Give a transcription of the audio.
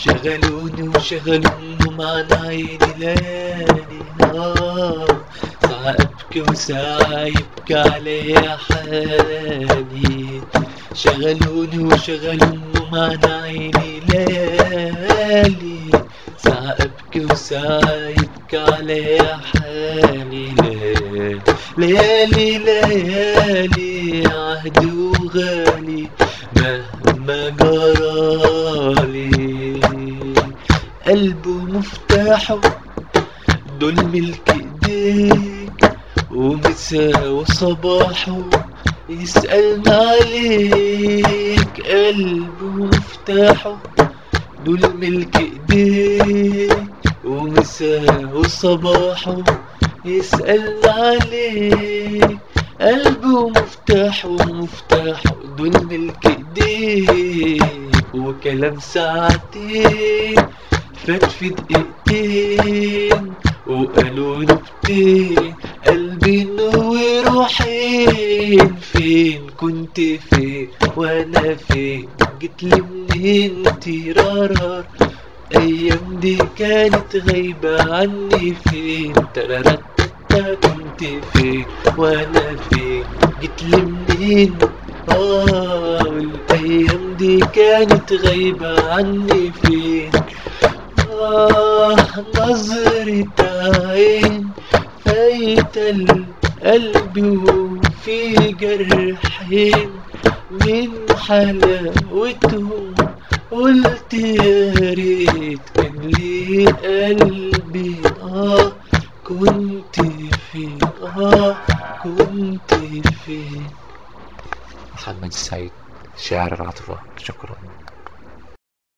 شغلوني وشغلونهم عن عيني ليالي آه ساعة أبكي وساعة يبكي عليا حالي شغلوني وشغلونهم عن عيني ليالي ساعة أبكي وساعة يبكي عليا حالي ليالي ليالي عهدي وغالي مهما جرالي قلبه مفتاحه دول ملك ايديك ومساء وصباحه يسألنا عليك قلبه مفتاحه دول ملك ايديك ومساء وصباحه يسألنا عليك قلبه مفتاحه ومفتاحه دول ملك ايديك وكلام ساعتين فات في دقيقتين وقالوا نكتين قلبي نور وحين فين كنت فين وانا فين جيت لي منين تيرارار ايام دي كانت غايبة عني فين ترارتا كنت فين وانا فين جيت لي منين اه والايام دي كانت غايبة عني فين آه نظرة عين فايت القلب وفي جرحين من حلاوتهم قلت يا ريت كان لي قلبي اه كنت فين اه كنت فين محمد السعيد شاعر العاطفة شكرا